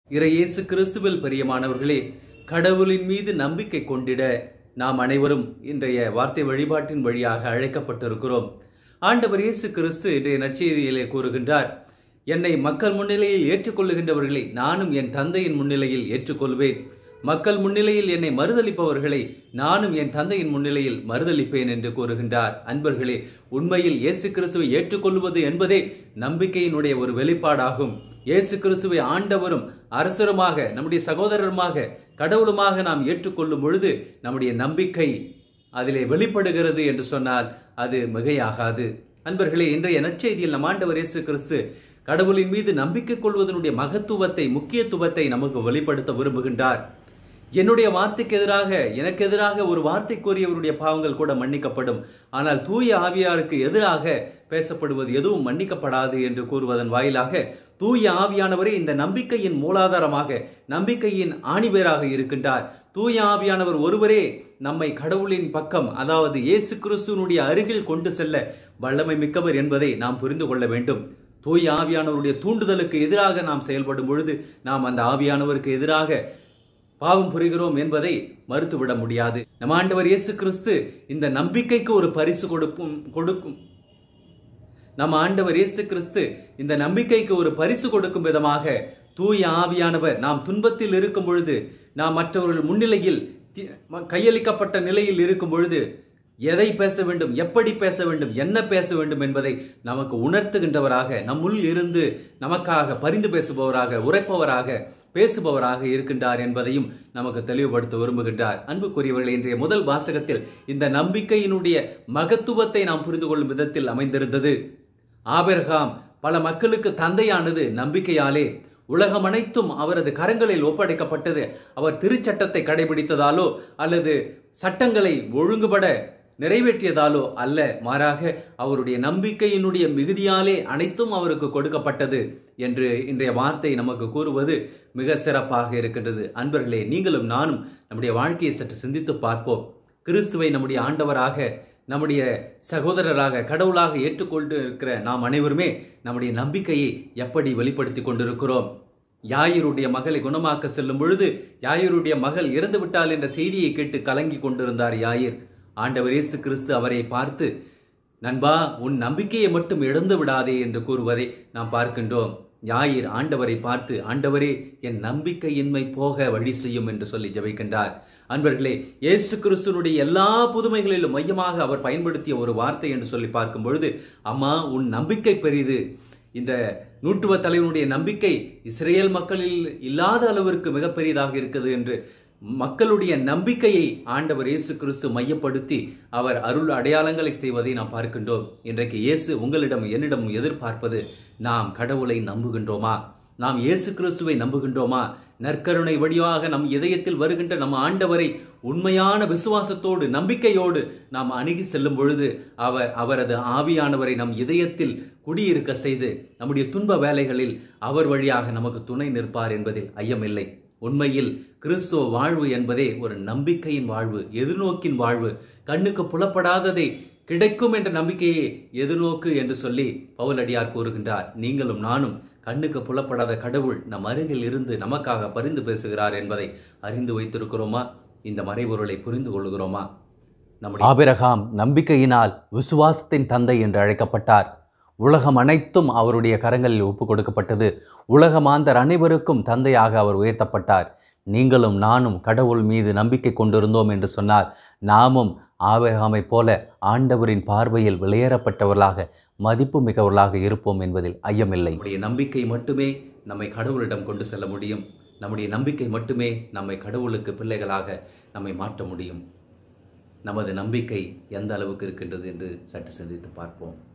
இறையேசு கிறிஸ்துவில் பிரியமானவர்களே கடவுளின் மீது நம்பிக்கை கொண்டிட நாம் அனைவரும் இன்றைய வார்த்தை வழிபாட்டின் வழியாக அழைக்கப்பட்டிருக்கிறோம் ஆண்டவர் இயேசு கிறிஸ்து இன்றைய நற்செய்தியிலே கூறுகின்றார் என்னை மக்கள் முன்னிலையில் ஏற்றுக்கொள்ளுகின்றவர்களை நானும் என் தந்தையின் முன்னிலையில் ஏற்றுக்கொள்வேன் மக்கள் முன்னிலையில் என்னை மறுதளிப்பவர்களை நானும் என் தந்தையின் முன்னிலையில் மறுதளிப்பேன் என்று கூறுகின்றார் அன்பர்களே உண்மையில் இயேசு கிறிஸ்துவை ஏற்றுக்கொள்வது என்பதே நம்பிக்கையினுடைய ஒரு வெளிப்பாடாகும் இயேசு கிறிஸ்துவை ஆண்டவரும் அரசருமாக நம்முடைய சகோதரருமாக கடவுளுமாக நாம் ஏற்றுக்கொள்ளும் பொழுது நம்முடைய நம்பிக்கை அதிலே வெளிப்படுகிறது என்று சொன்னால் அது மிகையாகாது அன்பர்களே இன்றைய நற்செய்தியில் நம் ஆண்டவர் இயேசு கிறிஸ்து கடவுளின் மீது நம்பிக்கை கொள்வதனுடைய மகத்துவத்தை முக்கியத்துவத்தை நமக்கு வெளிப்படுத்த விரும்புகின்றார் என்னுடைய வார்த்தைக்கு எதிராக எனக்கு எதிராக ஒரு வார்த்தை கூறியவருடைய பாவங்கள் கூட மன்னிக்கப்படும் ஆனால் தூய ஆவியாருக்கு எதிராக பேசப்படுவது எதுவும் மன்னிக்கப்படாது என்று கூறுவதன் வாயிலாக தூய ஆவியானவரே இந்த நம்பிக்கையின் மூலாதாரமாக நம்பிக்கையின் ஆணிவேராக இருக்கின்றார் தூய ஆவியானவர் ஒருவரே நம்மை கடவுளின் பக்கம் அதாவது இயேசு கிறிஸ்துவனுடைய அருகில் கொண்டு செல்ல வல்லமை மிக்கவர் என்பதை நாம் புரிந்து கொள்ள வேண்டும் தூய ஆவியானவருடைய தூண்டுதலுக்கு எதிராக நாம் செயல்படும் பொழுது நாம் அந்த ஆவியானவருக்கு எதிராக பாவம் புரிகிறோம் என்பதை மறுத்துவிட முடியாது நம் ஆண்டவர் இயேசு கிறிஸ்து இந்த நம்பிக்கைக்கு ஒரு பரிசு கொடுக்கும் கொடுக்கும் நம் ஆண்டவர் இயேசு கிறிஸ்து இந்த நம்பிக்கைக்கு ஒரு பரிசு கொடுக்கும் விதமாக தூய ஆவியானவர் நாம் துன்பத்தில் இருக்கும் பொழுது நாம் மற்றவர்கள் முன்னிலையில் தி- கையளிக்கப்பட்ட நிலையில் இருக்கும் பொழுது எதை பேச வேண்டும் எப்படி பேச வேண்டும் என்ன பேச வேண்டும் என்பதை நமக்கு உணர்த்துகின்றவராக நம்முள் இருந்து நமக்காக பரிந்து பேசுபவராக உரைப்பவராக பேசுபவராக இருக்கின்றார் என்பதையும் நமக்கு தெளிவுபடுத்த விரும்புகின்றார் அன்புக்குரியவர்களே இன்றைய முதல் வாசகத்தில் இந்த நம்பிக்கையினுடைய மகத்துவத்தை நாம் புரிந்து கொள்ளும் விதத்தில் அமைந்திருந்தது ஆபிரகாம் பல மக்களுக்கு தந்தையானது நம்பிக்கையாலே உலகம் அனைத்தும் அவரது கரங்களில் ஒப்படைக்கப்பட்டது அவர் திருச்சட்டத்தை கடைபிடித்ததாலோ அல்லது சட்டங்களை ஒழுங்குபட நிறைவேற்றியதாலோ அல்ல மாறாக அவருடைய நம்பிக்கையினுடைய மிகுதியாலே அனைத்தும் அவருக்கு கொடுக்கப்பட்டது என்று இன்றைய வார்த்தை நமக்கு கூறுவது மிக சிறப்பாக இருக்கின்றது அன்பர்களே நீங்களும் நானும் நம்முடைய வாழ்க்கையை சற்று சிந்தித்து பார்ப்போம் கிறிஸ்துவை நம்முடைய ஆண்டவராக நம்முடைய சகோதரராக கடவுளாக ஏற்றுக்கொண்டு இருக்கிற நாம் அனைவருமே நம்முடைய நம்பிக்கையை எப்படி வெளிப்படுத்தி கொண்டிருக்கிறோம் யாயிருடைய மகளை குணமாக்க செல்லும் பொழுது யாயிருடைய மகள் இறந்து விட்டாள் என்ற செய்தியை கேட்டு கலங்கி கொண்டிருந்தார் யாயிர் ஆண்டவர் இயேசு கிறிஸ்து அவரை பார்த்து நண்பா உன் நம்பிக்கையை மட்டும் இழந்து விடாதே என்று கூறுவதை நாம் பார்க்கின்றோம் ஞாயிறு ஆண்டவரை பார்த்து ஆண்டவரே என் நம்பிக்கையின்மை போக வழி செய்யும் என்று சொல்லி ஜெபிக்கின்றார் அன்பர்களே இயேசு கிறிஸ்துனுடைய எல்லா புதுமைகளிலும் மையமாக அவர் பயன்படுத்திய ஒரு வார்த்தை என்று சொல்லி பார்க்கும் பொழுது அம்மா உன் நம்பிக்கை பெரிது இந்த நூற்றுவ தலைவனுடைய நம்பிக்கை இஸ்ரேல் மக்களில் இல்லாத அளவிற்கு மிகப்பெரியதாக இருக்குது என்று மக்களுடைய நம்பிக்கையை ஆண்டவர் இயேசு கிறிஸ்து மையப்படுத்தி அவர் அருள் அடையாளங்களை செய்வதை நாம் பார்க்கின்றோம் இன்றைக்கு இயேசு உங்களிடம் என்னிடம் எதிர்பார்ப்பது நாம் கடவுளை நம்புகின்றோமா நாம் இயேசு கிறிஸ்துவை நம்புகின்றோமா நற்கருணை வழியாக நம் இதயத்தில் வருகின்ற நம் ஆண்டவரை உண்மையான விசுவாசத்தோடு நம்பிக்கையோடு நாம் அணுகி செல்லும் பொழுது அவர் அவரது ஆவியானவரை நம் இதயத்தில் குடியிருக்க செய்து நம்முடைய துன்ப வேலைகளில் அவர் வழியாக நமக்கு துணை நிற்பார் என்பதில் ஐயமில்லை உண்மையில் கிறிஸ்துவ வாழ்வு என்பதே ஒரு நம்பிக்கையின் வாழ்வு எதிர்நோக்கின் வாழ்வு கண்ணுக்கு புலப்படாததை கிடைக்கும் என்ற நம்பிக்கையே எதிர்நோக்கு என்று சொல்லி பவுலடியார் கூறுகின்றார் நீங்களும் நானும் கண்ணுக்கு புலப்படாத கடவுள் நம் அருகில் இருந்து நமக்காக பரிந்து பேசுகிறார் என்பதை அறிந்து வைத்திருக்கிறோமா இந்த மறைபொருளை புரிந்து கொள்கிறோமா நம்முடைய ஆபிரகாம் நம்பிக்கையினால் விசுவாசத்தின் தந்தை என்று அழைக்கப்பட்டார் உலகம் அனைத்தும் அவருடைய கரங்களில் ஒப்பு கொடுக்கப்பட்டது உலகமாந்தர் அனைவருக்கும் தந்தையாக அவர் உயர்த்தப்பட்டார் நீங்களும் நானும் கடவுள் மீது நம்பிக்கை கொண்டிருந்தோம் என்று சொன்னால் நாமும் ஆபிரகாமைப் போல ஆண்டவரின் பார்வையில் வெளியேறப்பட்டவர்களாக மதிப்பு மிகவர்களாக இருப்போம் என்பதில் ஐயமில்லை நம்முடைய நம்பிக்கை மட்டுமே நம்மை கடவுளிடம் கொண்டு செல்ல முடியும் நம்முடைய நம்பிக்கை மட்டுமே நம்மை கடவுளுக்கு பிள்ளைகளாக நம்மை மாற்ற முடியும் நமது நம்பிக்கை எந்த அளவுக்கு இருக்கின்றது என்று சற்று சிந்தித்து பார்ப்போம்